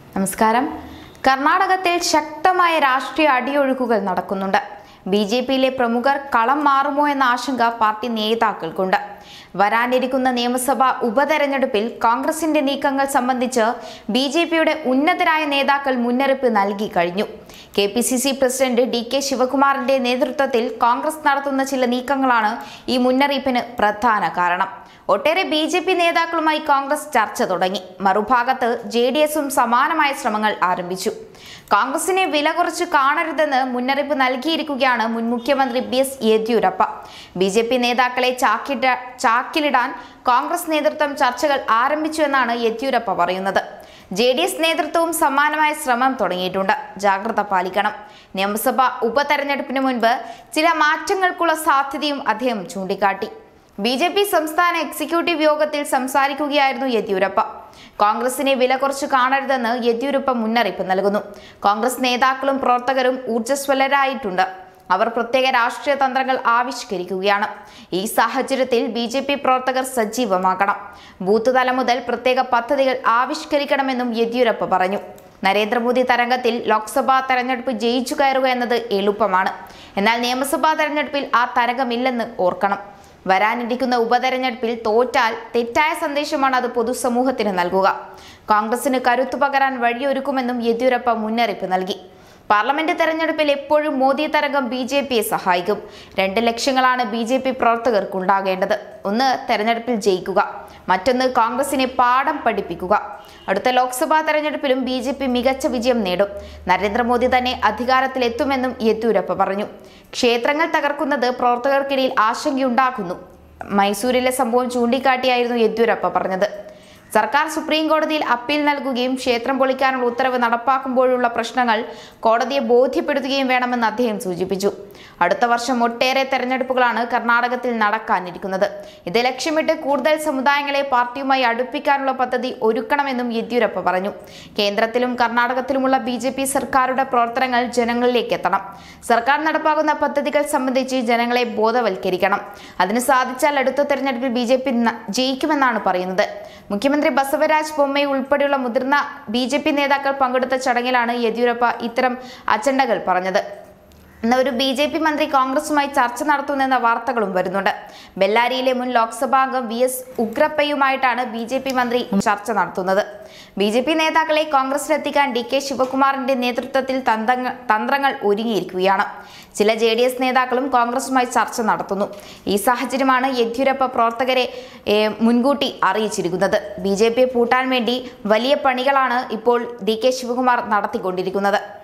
നമസ്കാരം കർണാടകത്തിൽ ശക്തമായ രാഷ്ട്രീയ അടിയൊഴുക്കുകൾ നടക്കുന്നുണ്ട് ബി ജെ പിയിലെ പ്രമുഖർ കളം മാറുമോ എന്ന ആശങ്ക പാർട്ടി നേതാക്കൾക്കുണ്ട് വരാനിരിക്കുന്ന നിയമസഭാ ഉപതെരഞ്ഞെടുപ്പിൽ കോൺഗ്രസിന്റെ നീക്കങ്ങൾ സംബന്ധിച്ച് ബി ജെ പിയുടെ ഉന്നതരായ നേതാക്കൾ മുന്നറിയിപ്പ് നൽകി കഴിഞ്ഞു K P C C president D K ശിവകുമാറിന്റെ നേതൃത്വത്തിൽ കോൺഗ്രസ് നടത്തുന്ന ചില നീക്കങ്ങളാണ് ഈ മുന്നറിയിപ്പിന് പ്രധാന കാരണം ഒട്ടേറെ ബി ജെ പി നേതാക്കളുമായി കോൺഗ്രസ് ചർച്ച തുടങ്ങി മറുഭാഗത്ത് ജെ ഡി എസും സമാനമായ ശ്രമങ്ങൾ ആരംഭിച്ചു കോൺഗ്രസിനെ വില കുറച്ച് കാണരുതെന്ന് മുന്നറിയിപ്പ് നൽകിയിരിക്കുകയാണ് മുൻ മുഖ്യമന്ത്രി B S Yediyurappa B J P നേതാക്കളെ ചാക്കിട്ട ചാക്കിലിടാൻ കോൺഗ്രസ് നേതൃത്വം ചർച്ചകൾ ആരംഭിച്ചുവെന്നാണ് യെദ്യൂരപ്പ പറയുന്നത് ജെ ഡി എസ് നേതൃത്വവും സമാനമായ ശ്രമം തുടങ്ങിയിട്ടുണ്ട് ജാഗ്രത പാലിക്കണം നിയമസഭാ ഉപതെരഞ്ഞെടുപ്പിന് മുൻപ് ചില മാറ്റങ്ങൾക്കുള്ള സാധ്യതയും അദ്ദേഹം ചൂണ്ടിക്കാട്ടി ബി ജെ പി സംസ്ഥാന എക്സിക്യൂട്ടീവ് യോഗത്തിൽ സംസാരിക്കുകയായിരുന്നു യെദ്യൂരപ്പ കോൺഗ്രസിനെ വില കുറച്ച് കാണരുതെന്ന് യെദ്യൂരപ്പ മുന്നറിയിപ്പ് നൽകുന്നു കോൺഗ്രസ് നേതാക്കളും പ്രവർത്തകരും ഊർജ്ജസ്വലരായിട്ടുണ്ട് അവർ പ്രത്യേക രാഷ്ട്രീയ തന്ത്രങ്ങൾ ആവിഷ്കരിക്കുകയാണ് ഈ സാഹചര്യത്തിൽ ബി ജെ പി പ്രവർത്തകർ സജീവമാക്കണം ബൂത്ത് തലം മുതൽ പ്രത്യേക പദ്ധതികൾ ആവിഷ്കരിക്കണമെന്നും യെദ്യൂരപ്പ പറഞ്ഞു നരേന്ദ്രമോദി തരംഗത്തിൽ ലോക്സഭാ തെരഞ്ഞെടുപ്പ് ജയിച്ചു കയറുക എന്നത് എളുപ്പമാണ് എന്നാൽ നിയമസഭാ തെരഞ്ഞെടുപ്പിൽ ആ തരംഗമില്ലെന്ന് ഓർക്കണം വരാനിരിക്കുന്ന ഉപതെരഞ്ഞെടുപ്പിൽ തോറ്റാൽ തെറ്റായ സന്ദേശമാണ് അത് പൊതുസമൂഹത്തിന് നൽകുക കോൺഗ്രസിന് കരുത്തു പകരാൻ വഴിയൊരുക്കുമെന്നും യെദ്യൂരപ്പ മുന്നറിയിപ്പ് നൽകി പാർലമെന്റ് തെരഞ്ഞെടുപ്പിൽ എപ്പോഴും മോദി തരംഗം ബി ജെ പിയെ സഹായിക്കും രണ്ട് ലക്ഷ്യങ്ങളാണ് ബി ജെ പി പ്രവർത്തകർക്ക് ഉണ്ടാകേണ്ടത് ഒന്ന് തെരഞ്ഞെടുപ്പിൽ ജയിക്കുക മറ്റൊന്ന് കോൺഗ്രസിനെ പാഠം പഠിപ്പിക്കുക അടുത്ത ലോക്സഭാ തെരഞ്ഞെടുപ്പിലും ബി ജെ പി മികച്ച വിജയം നേടും നരേന്ദ്രമോദി തന്നെ അധികാരത്തിലെത്തുമെന്നും യെദ്യൂരപ്പ പറഞ്ഞു ക്ഷേത്രങ്ങൾ തകർക്കുന്നത് പ്രവർത്തകർക്കിടയിൽ ആശങ്കയുണ്ടാക്കുന്നു മൈസൂരിലെ സംഭവം ചൂണ്ടിക്കാട്ടിയായിരുന്നു യെദ്യൂരപ്പ പറഞ്ഞത് സർക്കാർ സുപ്രീം കോടതിയിൽ അപ്പീൽ നൽകുകയും ക്ഷേത്രം പൊളിക്കാനുള്ള ഉത്തരവ് നടപ്പാക്കുമ്പോഴുള്ള പ്രശ്നങ്ങൾ കോടതിയെ ബോധ്യപ്പെടുത്തുകയും വേണമെന്ന് അദ്ദേഹം സൂചിപ്പിച്ചു അടുത്ത വർഷം ഒട്ടേറെ തെരഞ്ഞെടുപ്പുകളാണ് കർണാടകത്തിൽ നടക്കാനിരിക്കുന്നത് ഇത് ലക്ഷ്യമിട്ട് കൂടുതൽ സമുദായങ്ങളെ പാർട്ടിയുമായി അടുപ്പിക്കാനുള്ള പദ്ധതി ഒരുക്കണമെന്നും യെദ്യൂരപ്പ പറഞ്ഞു കേന്ദ്രത്തിലും കർണാടകത്തിലുമുള്ള ബി ജെ പി സർക്കാരുടെ പ്രവർത്തനങ്ങൾ ജനങ്ങളിലേക്ക് എത്തണം സർക്കാർ നടപ്പാക്കുന്ന പദ്ധതികൾ സംബന്ധിച്ച് ജനങ്ങളെ ബോധവൽക്കരിക്കണം അതിന് സാധിച്ചാൽ അടുത്ത തെരഞ്ഞെടുപ്പിൽ ബി ജെ പി ജയിക്കുമെന്നാണ് പറയുന്നത് മുഖ്യമന്ത്രി ബസവരാജ് ബൊമ്മൈ ഉൾപ്പെടെയുള്ള മുതിർന്ന ബി ജെ പി നേതാക്കൾ പങ്കെടുത്ത ചടങ്ങിലാണ് യെദ്യൂരപ്പ ഇത്തരം അജണ്ടകൾ പറഞ്ഞത് ഇന്ന് ഒരു ബി ജെ പി മന്ത്രി കോൺഗ്രസുമായി ചർച്ച നടത്തുന്നെന്ന വാർത്തകളും വരുന്നുണ്ട് ബെല്ലാരിയിലെ മുൻ ലോക്സഭാ അംഗം വി എസ് ഉഗ്രപ്പയുമായിട്ടാണ് ബി ജെ പി മന്ത്രി ചർച്ച നടത്തുന്നത് ബി ജെ പി നേതാക്കളെ കോൺഗ്രസിലെത്തിക്കാൻ ഡി കെ ശിവകുമാറിന്റെ നേതൃത്വത്തിൽ തന്ത്രങ്ങൾ തന്ത്രങ്ങൾ ഒരുങ്ങിയിരിക്കുകയാണ് ചില ജെ ഡി എസ് നേതാക്കളും കോൺഗ്രസുമായി ചർച്ച നടത്തുന്നു ഈ സാഹചര്യമാണ് യെദ്യൂരപ്പ പ്രവർത്തകരെ ഏ, മുൻകൂട്ടി അറിയിച്ചിരിക്കുന്നത് ബി ജെ പിയെ പൂട്ടാൻ വേണ്ടി വലിയ പണികളാണ് ഇപ്പോൾ ഡി കെ ശിവകുമാർ നടത്തിക്കൊണ്ടിരിക്കുന്നത്